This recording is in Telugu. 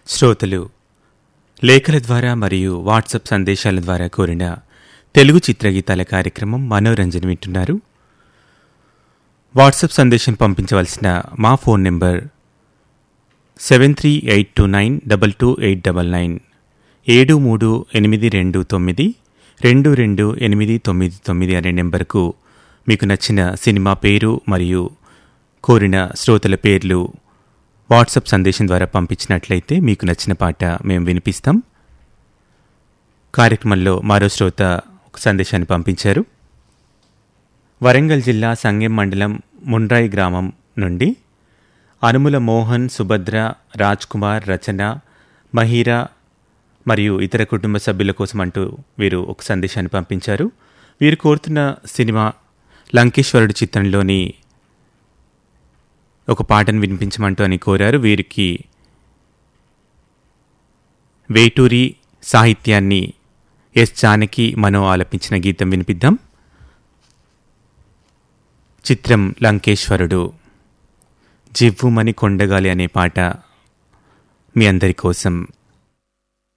శ్రోతలు లేఖల ద్వారా మరియు వాట్సాప్ సందేశాల ద్వారా కోరిన తెలుగు చిత్రగీతాల కార్యక్రమం మనోరంజన్ వింటున్నారు వాట్సాప్ సందేశం పంపించవలసిన మా phone number seven three eight two nine double two eight double nine ఏడు మూడు ఎనిమిది రెండు తొమ్మిది రెండు రెండు ఎనిమిది తొమ్మిది తొమ్మిది అనే నెంబర్కు మీకు నచ్చిన సినిమా పేరు మరియు కోరిన శ్రోతల పేర్లు వాట్సాప్ సందేశం ద్వారా పంపించినట్లయితే మీకు నచ్చిన పాట మేము వినిపిస్తాం కార్యక్రమంలో మరో శ్రోత ఒక సందేశాన్ని పంపించారు వరంగల్ జిల్లా సంగెం మండలం ముండ్రాయి గ్రామం నుండి అనుముల మోహన్ సుభద్ర రాజ్ కుమార్ రచన మహీరా మరియు ఇతర కుటుంబ సభ్యుల కోసం అంటూ వీరు ఒక సందేశాన్ని పంపించారు వీరు కోరుతున్న సినిమా లంకేశ్వరుడు చిత్రంలోని ఒక పాటను వినిపించమంటూ అని కోరారు వీరికి వేటూరి సాహిత్యాన్ని ఎస్ జానకి మనో ఆలపించిన గీతం వినిపిద్దాం చిత్రం లంకేశ్వరుడు జివ్వుమని కొండగాలి అనే పాట మీ అందరి కోసం